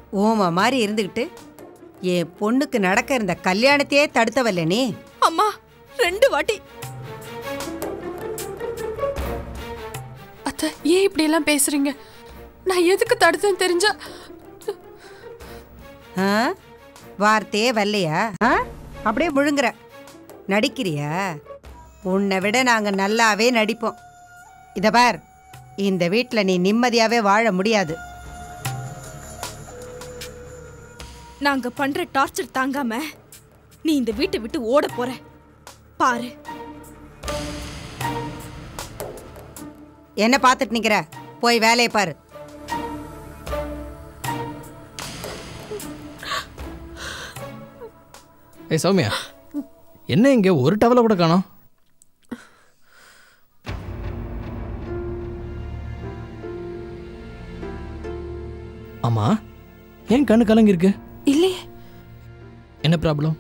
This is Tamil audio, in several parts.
ஓமா மாதிரி இருந்துக்கிட்டு என் பொண்ணுக்கு நடக்க இருந்த கல்யாணத்தையே தடுத்தவல்ல நீ அம்மா ரெண்டு வாட்டி அத்தை ஏன் இப்படி எல்லாம் பேசுறீங்க நான் எதுக்கு தடுத்தேன்னு தெரிஞ்சா ஆ வார்த்தையே வரலையா ஆ அப்படியே முழுங்குற நடிக்கிறியா உன்னை விட நாங்கள் நல்லாவே நடிப்போம் இத பார் இந்த வீட்டில் நீ நிம்மதியாகவே வாழ முடியாது நாங்க பண்ற டார்ச்சர் தாங்காம நீ இந்த வீட்டை விட்டு ஓட போற பாரு என்ன பார்த்துட்டு நிற்கிற போய் வேலையை பாரு ஏய் சௌமியா என்ன இங்கே ஒரு டவலை கூட காணோம் ஆமா ஏன் கண்ணு கலங்கி இருக்கு இல்லையே என்ன ப்ராப்ளம்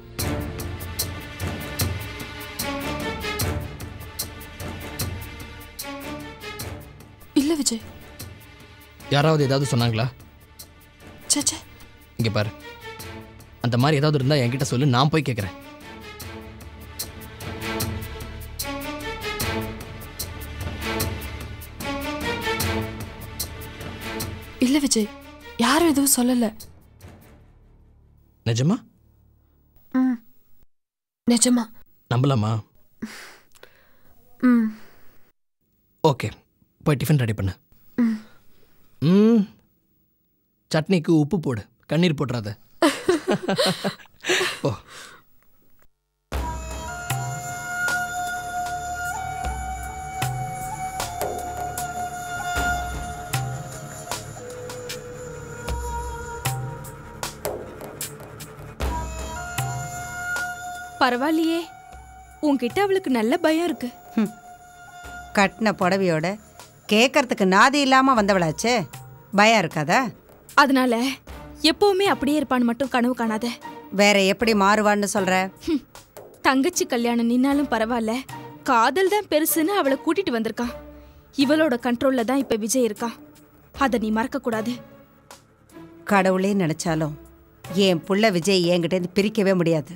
இல்ல விஜய் யாராவது ஏதாவது சொன்னாங்களா சேச்சே இங்கே பாரு அந்த மாதிரி ஏதாவது இருந்தால் என்கிட்ட சொல்லு நான் போய் கேட்குறேன் இல்ல விஜய் யாரும் எதுவும் சொல்லல நிஜமா ம் நிஜமா நம்பலாமா ம் ஓகே போய் டிஃபன் ரெடி பண்ணு ம். ம் சட்னிக்கு உப்பு போடு கண்ணீர் போட்டுறாத ஓ பரவாயில்லையே உன்கிட்ட அவளுக்கு நல்ல பயம் இருக்கு கட்டின புடவையோட கேட்கறதுக்கு நாதி இல்லாமல் வந்தவளாச்சே பயம் இருக்காதா அதனால எப்பவுமே அப்படியே இருப்பான்னு மட்டும் கனவு காணாத வேற எப்படி மாறுவான்னு சொல்ற ஹம், தங்கச்சி கல்யாணம் நின்னாலும் பரவாயில்ல காதல் தான் பெருசுன்னு அவளை கூட்டிட்டு வந்திருக்கான் இவளோட கண்ட்ரோல்ல தான் இப்ப விஜய் இருக்கான் அதை நீ மறக்க கூடாது கடவுளே நினைச்சாலும் என் புள்ள விஜய் என்கிட்டேருந்து பிரிக்கவே முடியாது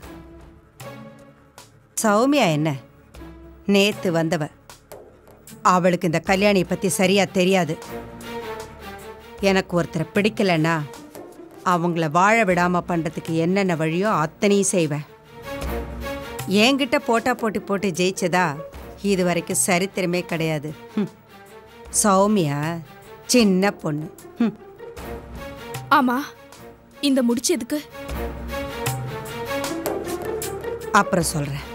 சௌமியா என்ன நேத்து வந்தவ அவளுக்கு இந்த கல்யாணியை பத்தி சரியா தெரியாது எனக்கு ஒருத்தரை பிடிக்கலன்னா அவங்கள வாழ விடாம பண்றதுக்கு என்னென்ன வழியோ அத்தனையும் செய்வேன் என்கிட்ட போட்டா போட்டி போட்டு ஜெயிச்சதா இது வரைக்கும் சரித்திரமே கிடையாது ஹம். சௌமியா சின்ன பொண்ணு ஹம். ஆமா இந்த முடிச்சு எதுக்கு அப்புறம் சொல்றேன்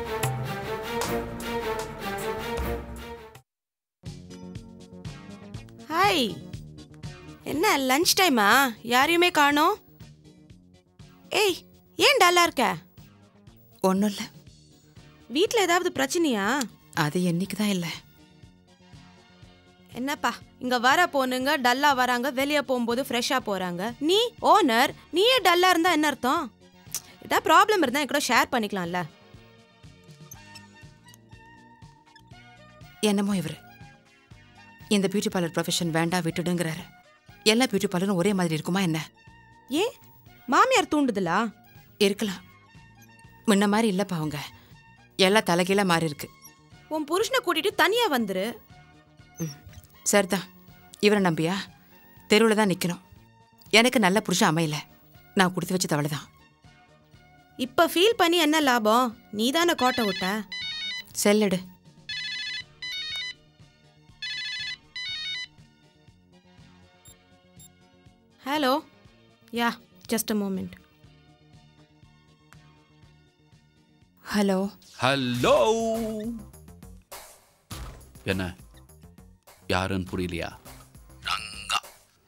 ஹாய் என்ன லஞ்ச் டைமா யாரையுமே காணோம் ஏய் ஏன் டல்லா இருக்க ஒன்றும் இல்லை வீட்டில் ஏதாவது பிரச்சனையா அது என்னைக்கு தான் இல்லை என்னப்பா இங்க வர பொண்ணுங்க டல்லா வராங்க வெளியே போகும்போது ஃப்ரெஷ்ஷாக போறாங்க நீ ஓனர் நீயே டல்லா இருந்தா என்ன அர்த்தம் ஏதாவது ப்ராப்ளம் இருந்தா என் கூட ஷேர் பண்ணிக்கலாம்ல என்னமோ இவர் இந்த பியூட்டி பார்லர் ப்ரொஃபஷன் வேண்டாம் விட்டுடுங்கிறாரு எல்லா பியூட்டி பார்லரும் ஒரே மாதிரி இருக்குமா என்ன ஏன் மாமியார் தூண்டுதலா இருக்கலாம் முன்ன மாதிரி இல்லைப்பா அவங்க எல்லாம் தலைகீழ மாறி இருக்கு உன் புருஷனை கூட்டிட்டு தனியா வந்துரு சரிதான் இவரை நம்பியா தெருவில் தான் நிற்கணும் எனக்கு நல்ல புருஷன் அமையல நான் கொடுத்து வச்ச தவளை தான் இப்ப ஃபீல் பண்ணி என்ன லாபம் நீ தானே கோட்டை விட்ட செல்லடு hello ya just a moment hello hello என்ன யாருன்னு புரியலையா ரங்கா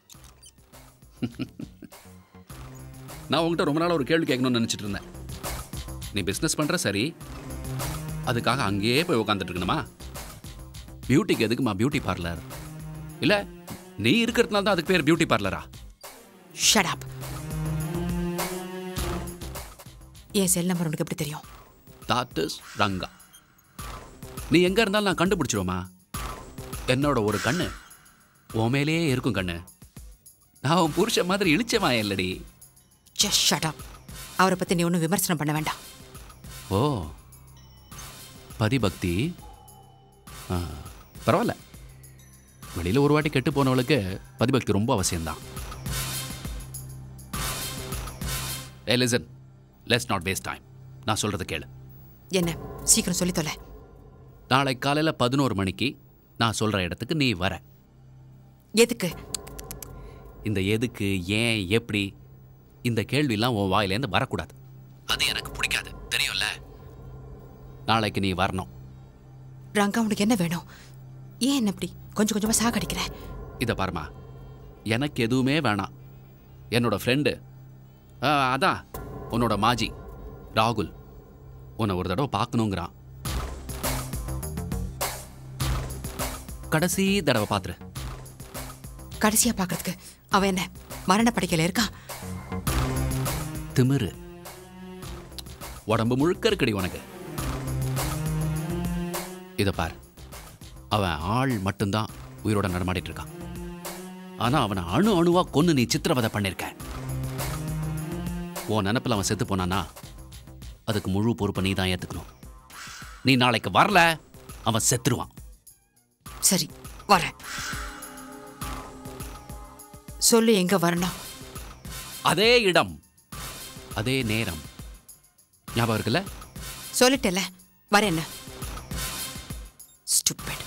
நான் உங்ககிட்ட ரொம்ப நாள் ஒரு கேள்வி கேட்கணும்னு நினச்சிட்டு இருந்தேன் நீ பிஸ்னஸ் பண்ணுற சரி அதுக்காக அங்கேயே போய் உட்காந்துட்டு இருக்கணுமா பியூட்டிக்கு எதுக்குமா பியூட்டி பார்லர் இல்லை நீ இருக்கிறதுனால தான் அதுக்கு பேர் பியூட்டி பார்லரா ஷட் அப் என் செல் நம்பர் உனக்கு எப்படி தெரியும் that is ரங்கா நீ எங்கே இருந்தாலும் நான் கண்டுபிடிச்சிருவோமா என்னோட ஒரு கண்ணு உன் மேலேயே இருக்கும் கண்ணு நான் உன் புருஷன் மாதிரி இழிச்சமா இல்லடி ஜஸ்ட் ஷட் அப் அவரை பற்றி நீ ஒன்றும் விமர்சனம் பண்ண வேண்டாம் ஓ பதிபக்தி ஆ, பரவாயில்ல வெளியில் ஒரு வாட்டி கெட்டு போனவளுக்கு பதிபக்தி ரொம்ப அவசியம்தான் hey listen let's not waste time நான் சொல்கிறத கேளு என்ன சீக்கிரம் சொல்லி தொலை நாளை காலையில் பதினோரு மணிக்கு நான் சொல்கிற இடத்துக்கு நீ வர எதுக்கு இந்த எதுக்கு ஏன் எப்படி இந்த கேள்விலாம் உன் வாயிலேருந்து வரக்கூடாது அது எனக்கு பிடிக்காது தெரியும்ல நாளைக்கு நீ வரணும் ரங்கா உனக்கு என்ன வேணும் ஏன் என்ன இப்படி கொஞ்சம் கொஞ்சமாக சாகடிக்கிற இதை பாருமா எனக்கு எதுவுமே வேணாம் என்னோட ஃப்ரெண்டு அதான் உன்னோட மாஜி ராகுல் உன்னை ஒரு தடவை பார்க்கணுங்கிறான் கடைசி தடவை பார்த்துரு கடைசியாக பார்க்கறதுக்கு அவன் என்ன மரண படைக்கையில் இருக்கான் திமிரு உடம்பு முழுக்க இருக்குடி உனக்கு இதை பார் அவன் ஆள் மட்டும்தான் உயிரோட நடமாடிட்டு இருக்கான் ஆனா அவனை அணு அணுவா கொன்னு நீ சித்திரவதை பண்ணிருக்க உன் நினப்பில் அவன் செத்து போனானா அதுக்கு முழு பொறுப்பை நீ தான் ஏத்துக்கணும் நீ நாளைக்கு வரல அவன் செத்துருவான் சரி வரேன் சொல்லு எங்க வரணும் அதே இடம் அதே நேரம் ஞாபகம் இருக்குல்ல சொல்லிட்டேல வரேன் என்ன stupid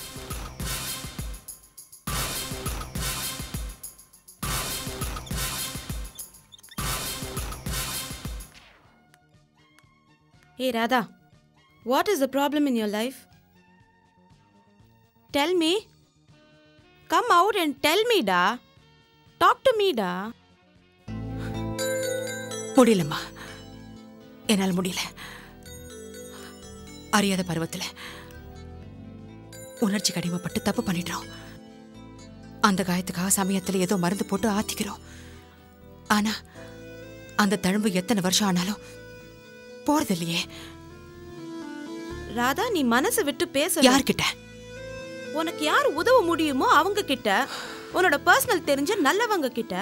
Hey Radha, what is the problem in your life? Tell me. Come out and tell me, da. Talk to me, da. முடியலம்மா என்னால் முடியல அறியாத பருவத்தில் உணர்ச்சி கடிமப்பட்டு தப்பு பண்ணிடுறோம் அந்த காயத்துக்காக சமயத்தில் ஏதோ மருந்து போட்டு ஆத்திக்கிறோம் ஆனா அந்த தழும்பு எத்தனை வருஷம் ஆனாலும் போறது இல்லையே ராதா நீ மனசு விட்டு பேச யார்கிட்ட உனக்கு யார் உதவ முடியுமோ அவங்க கிட்ட உன்னோட பர்சனல் தெரிஞ்ச நல்லவங்க கிட்ட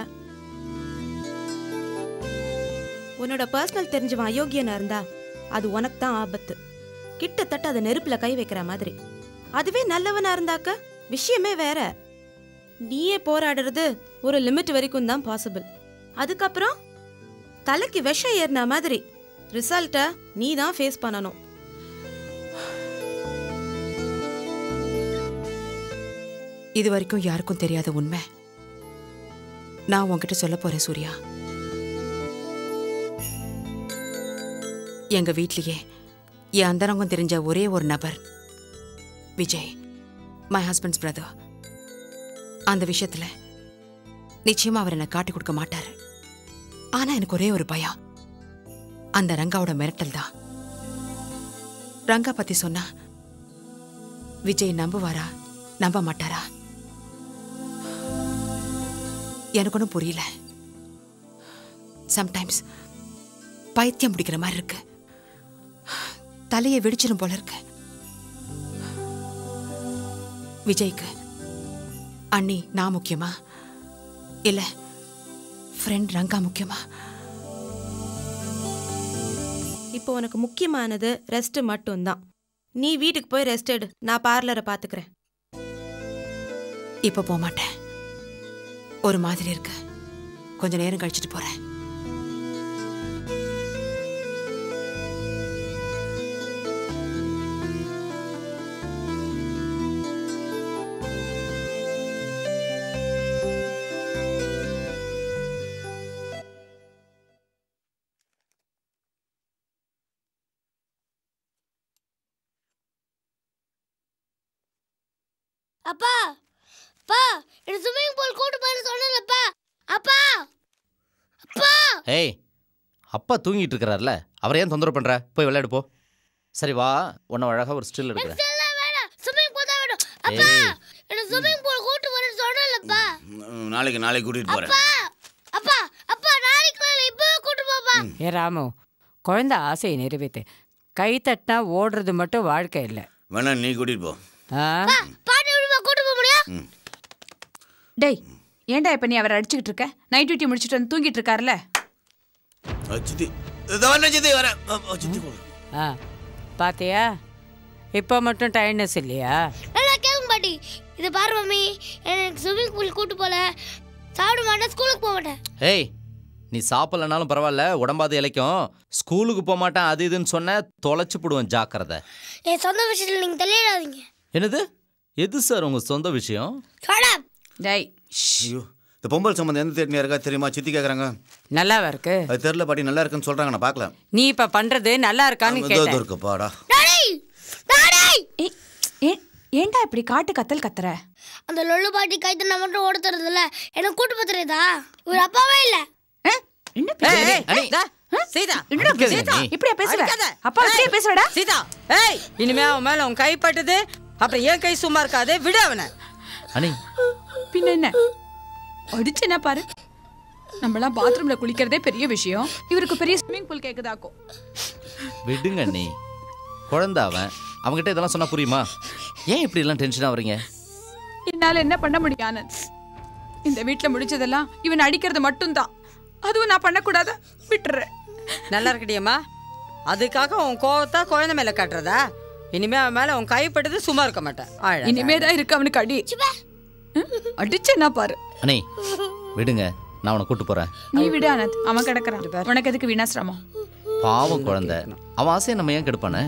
உன்னோட பர்சனல் தெரிஞ்சவன் அயோக்கியனா இருந்தா அது உனக்கு தான் ஆபத்து கிட்டத்தட்ட அதை நெருப்புல கை வைக்கிற மாதிரி அதுவே நல்லவனா இருந்தாக்க விஷயமே வேற நீயே போராடுறது ஒரு லிமிட் வரைக்கும் தான் பாசிபிள் அதுக்கப்புறம் தலைக்கு விஷம் ஏறின மாதிரி ரிசல்ட்டை நீ தான் ஃபேஸ் பண்ணணும் இது வரைக்கும் யாருக்கும் தெரியாத உண்மை நான் உன்கிட்ட சொல்ல போறேன் சூர்யா எங்க வீட்லயே என் அந்தரங்கம் தெரிஞ்ச ஒரே ஒரு நபர் விஜய் மை ஹஸ்பண்ட்ஸ் பிரதர் அந்த விஷயத்துல நிச்சயமா அவர் என்னை காட்டி கொடுக்க மாட்டாரு ஆனா எனக்கு ஒரே ஒரு பயம் அந்த ரங்காவோட மிரட்டல் தான் ரங்கா பத்தி சொன்னா விஜய் நம்புவாரா நம்ப மாட்டாரா எனக்கு ஒன்றும் புரியல சம்டைம்ஸ் பைத்தியம் பிடிக்கிற மாதிரி இருக்கு தலையை வெடிச்சிடும் போல இருக்கு விஜய்க்கு அண்ணி நான் முக்கியமா இல்ல ஃப்ரெண்ட் ரங்கா முக்கியமா இப்போ உனக்கு முக்கியமானது ரெஸ்ட் மட்டும்தான் நீ வீட்டுக்கு போய் ரெஸ்ட் எடு நான் பார்லரை பாத்துக்கிறேன் இப்ப போக மாட்டேன் ஒரு மாதிரி இருக்கு கொஞ்ச நேரம் கழிச்சிட்டு போறேன் அப்பா அப்பா என்ன ஸ்விம்மிங் பூல் கூட்டு போயிரு சொன்னலப்பா அப்பா அப்பா ஏய் அப்பா தூங்கிட்டு இருக்கிறார்ல அவரை ஏன் தொந்தரவு பண்ற போய் விளையாடு போ சரி வா உன்னை அழகா ஒரு ஸ்டில் எடுக்கிறேன் எல்லாம் வேணாம் ஸ்விம்மிங் பூல் தான் வேணும் அப்பா ஏய். என்ன ஸ்விம்மிங் பூல் கூட்டு போயிரு சொன்னலப்பா ம், நாளைக்கு நாளைக்கு கூட்டிட்டு போறேன் அப்பா அப்பா அப்பா நாளைக்கு நாளை இப்போ கூட்டு போப்பா ஏ ராமு குழந்தை ஆசையை நிறைவேத்து கை தட்டினா ஓடுறது மட்டும் வாழ்க்கை இல்லை வேணா நீ கூட்டிட்டு போ ஆ பாட்டி விடுமா கூட்டு போக முடியும் டேய் ஏன்டா இப்ப நீ அவரை அடிச்சுக்கிட்டு இருக்க நைட் டியூட்டி முடிச்சுட்டு வந்து தூங்கிட்டு இருக்காருல்ல சித்தி இதோ வரேன் சித்தி வரேன் அ, அ, சித்தி கொடு. ஆ பாத்தியா இப்போ மட்டும் டயர்ட்னஸ் இல்லையா நல்லா கேளுங்க பாட்டி இதை பாரு மம்மி எனக்கு ஸ்விம்மிங் பூல் கூட்டு போல சாப்பிட மாட்டேன் ஸ்கூலுக்கு போக மாட்டேன் ஏய் நீ சாப்பிடலனாலும் பரவாயில்ல உடம்பாது இலைக்கும் ஸ்கூலுக்கு போக மாட்டேன் அது இதுன்னு சொன்ன தொலைச்சு போடுவேன் ஜாக்கிரதை என் சொந்த விஷயத்தில் நீங்கள் தலையிடாதீங்க என்னது எது சார் உங்க சொந்த விஷயம் சோடா டேய் ஐயோ இந்த பொம்பல் சம்மந்தம் எந்த தேட்டினியா இருக்கா தெரியுமா சித்தி கேட்குறாங்க நல்லாவா இருக்கு அது தெரில பாட்டி நல்லா இருக்குன்னு சொல்கிறாங்க நான் பார்க்கல நீ இப்ப பண்றது நல்லா இருக்கான்னு இதோ இதோ கேட்டேன் இருக்கு பாடா டாடி டாடி ஏய் ஏ- ஏன்டா இப்படி காட்டு கத்தல் கத்துற அந்த லொல்லு பாட்டி கைத்தனா மட்டும் ஓட தரதில்ல எனக்கு கூட்டு பத்துறதா இவர் அப்பாவே இல்லை என்ன ஏய், பேசுற? ஏய், அனி. டா, சீதா என்னடா அடிக்காதீங்க சீதா நீ. இப்படியா பேசுற அடிக்காத. அப்பா இப்படியே ஏய், பேசுறடா சீதா ஏய் இனிமே அவன் மேல உன் கை பட்டுது அப்புறம் ஏன் கை சும்மா இருக்காது விடு அவனை அனி பின்ன என்ன அடிச்சு என்ன பாரு நம்மளாம் பாத்ரூம்ல குளிக்கிறதே பெரிய விஷயம் இவருக்கு பெரிய ஸ்விம்மிங் பூல் கேக்குதாக்கும் விடுங்க நீ குழந்தை அவன் அவன்கிட்ட இதெல்லாம் சொன்னா புரியுமா ஏன் இப்படி எல்லாம் டென்ஷன் ஆவறீங்க என்னால என்ன பண்ண முடியும் ஆனந்த் இந்த வீட்ல முடிச்சதெல்லாம் இவன் அடிக்கிறது மட்டும்தான் அதுவும் நான் பண்ணக்கூடாதா விட்டுறேன் நல்லா இருக்கடியம்மா அதுக்காக உன் கோவத்தை குழந்தை மேல காட்டுறதா இனிமே அவன் மேல உன் கை பட்டது சும்மா இருக்க மாட்டேன் அழகா. இனிமேதான் இருக்கு அவனுக்கு அடி ம்? அடிச்சு என்ன பாரு அனி விடுங்க நான் அவனை கூட்டு போறேன் நீ விடு ஆனந்த் அவன் கிடக்குறான் உனக்கு எதுக்கு வீணாசிரமம் பாவம் குழந்தை அவன் ஆசையை நம்ம ஏன் கெடுப்பானே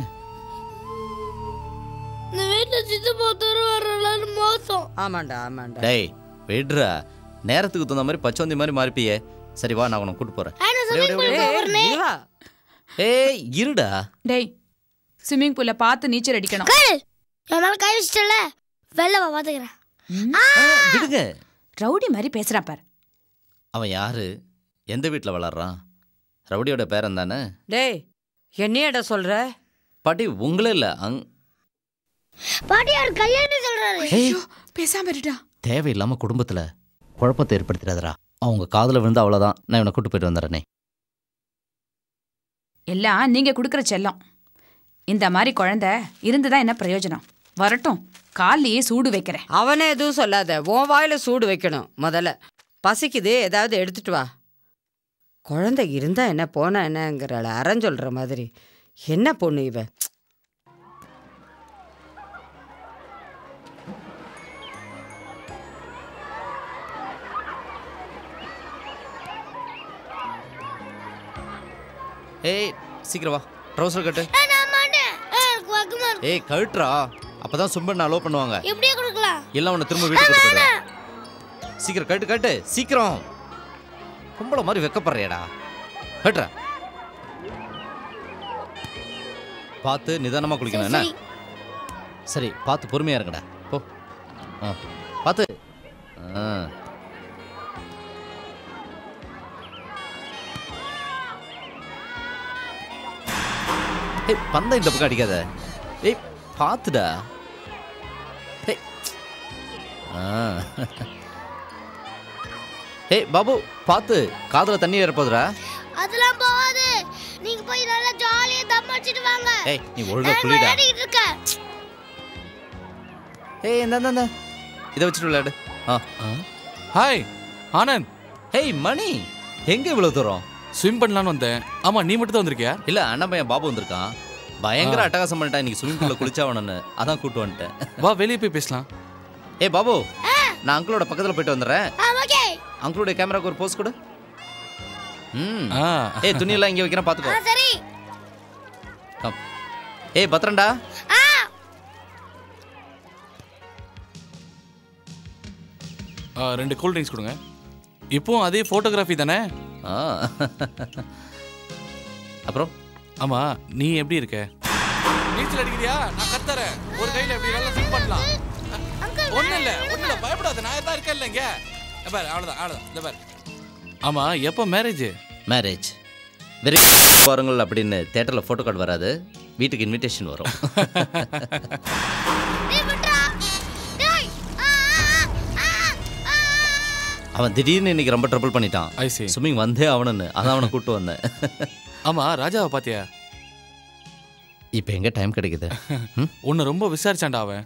இந்த வீட்டில் சித்தப்பா தூர வர்றதுல மோசம் ஆமாண்டா ஆமாண்டா டேய் விடுறா நேரத்துக்கு தகுந்த மாதிரி பச்சோந்தி மாதிரி மாறிப்பியே சரி வா நான் உனக்கு கூட்டு போறேன் ஸ்விம்மிங் பூல் ஏய், போகிறனே இதுவா? ஏய் இருடா டேய் ஸ்விம்மிங் பூல்ல பார்த்து நீச்சல் அடிக்கணும் கேளு என் மேல கை வச்சிட்டல வெளில வா பாத்துக்கிறேன் விடுங்க ரவுடி மாதிரி பேசுறான் பாரு அவன் யாரு எந்த வீட்டில் வளர்றான் ரவுடியோட பேரன் தானே டேய் என்னையடா சொல்ற பாட்டி உங்களே இல்லை அங் பாட்டி அவர் கல்யாணம் சொல்றாரு ஏய் பேசாம இருடா தேவையில்லாம குடும்பத்துல குழப்பத்தை ஏற்படுத்திடாதடா அவங்க காதுல விழுந்து அவ்வளவுதான் நான் இவனை கூட்டு போயிட்டு வந்துடுறேனே எல்லாம் நீங்க கொடுக்குற செல்லம் இந்த மாதிரி குழந்தை இருந்துதான் என்ன பிரயோஜனம் வரட்டும் காலையே சூடு வைக்கிறேன் அவனே எதுவும் சொல்லாத உன் வாயில சூடு வைக்கணும் முதல்ல பசிக்குது ஏதாவது எடுத்துட்டு வா குழந்தை இருந்தா என்ன போனா என்னங்கிறாள் அறன் சொல்ற மாதிரி என்ன பொண்ணு இவ ஏய் சீக்கிரம் வா ட்ரௌசர் கட்டு நான் மாட்டேன் எனக்கு வக்கமா இருக்கு ஏய் கழுட்டுறா அப்பதான் சும்பன் அலோ பண்ணுவாங்க எப்படியே கொடுக்கலாம் எல்லாம் உன்னை திரும்ப வீட்டுக்கு கூட்டு போயிடுவேன். சீக்கிரம் கட்டு கட்டு சீக்கிரம் பொம்பளை மாதிரி வெக்கப்படுறியாடா கட்டுற பார்த்து நிதானமா குளிக்கணும் என்ன சரி. சரி பார்த்து பொறுமையா இருங்கடா போ ஆ பார்த்து ஆ ஏய் பந்தம் இந்த பக்கம் அடிக்காத ஏய் பார்த்துடா ஏய் ஆ ஏய் பாபு பார்த்து காதுல தண்ணி ஏறப்போதுடா அதெல்லாம் போகாது நீங்க போய் நல்லா ஜாலியா தம் அடிச்சிட்டு வாங்க ஏய் நீ ஒழுங்கா நான் குளிடா விளையாடிட்டு இருக்கேன் ஏய் இந்த இந்த, இந்த இதை வச்சுட்டு விளையாடு ஆ ஹாய் ஆனந்த் ஏய் மணி எங்க இவ்வளவு தூரம் ஸ்விம் பண்ணலான்னு வந்தேன் ஆமா நீ மட்டும் தான் வந்திருக்கியா இல்ல அண்ணன் பையன் பாபு வந்திருக்கான் பயங்கர ஆ. அட்டகாசம் பண்ணிட்டான் இன்னைக்கு ஸ்விமிங் பூல்ல குளிச்சாவணும்னு அதான் கூட்டு வந்துட்டேன் வா வெளியே போய் பேசலாம் ஏய் பாபு நான் அங்கிளோட பக்கத்துல போயிட்டு வந்துடுறேன் ஆ ஓகே அங்கிளோட கேமராக்கு ஒரு போஸ் கொடு ம் ஆ ஏய் துணியெல்லாம் இங்க வைக்கிறேன் ஆ பாத்துக்கோ சரி கம் ஏய் பத்திரம்டா ஆ ஆ, ரெண்டு கூல் ட்ரிங்க்ஸ் கொடுங்க இப்போவும் அதே ஃபோட்டோகிராஃபி தானே ஆ அப்புறம் ஆமா நீ எப்படி இருக்க நீச்சல் அடிக்கிறியா நான் கத்துறேன் ஒரு கையில எப்படி நல்லா ஸ்விம் பண்ணலாம் ஒண்ணு இல்ல ஒண்ணு இல்ல பயப்படாத நான் தான் இருக்கேன் இல்லைங்க பாரு அவ்வளவுதான் அவ்வளவுதான் இந்த பாரு ஆமா எப்போ மேரேஜ் மேரேஜ் வெரி பாருங்கள் அப்படின்னு தேட்டரில் ஃபோட்டோ கார்டு வராது வீட்டுக்கு இன்விடேஷன் வரும் டேய் விட்றா டேய் ஆ ஆ, ஆ, ஆ. அவன் திடீர்னு இன்னைக்கு ரொம்ப ட்ரபிள் பண்ணிட்டான் ஐ see ஸ்விம்மிங் வந்தே அவனு அதான் அவனை கூட்டு வந்தேன் ஆமா ராஜாவை பாத்தியா இப்போ எங்க டைம் கிடைக்குது ம்? உன்னை ரொம்ப விசாரிச்சான்டா அவன்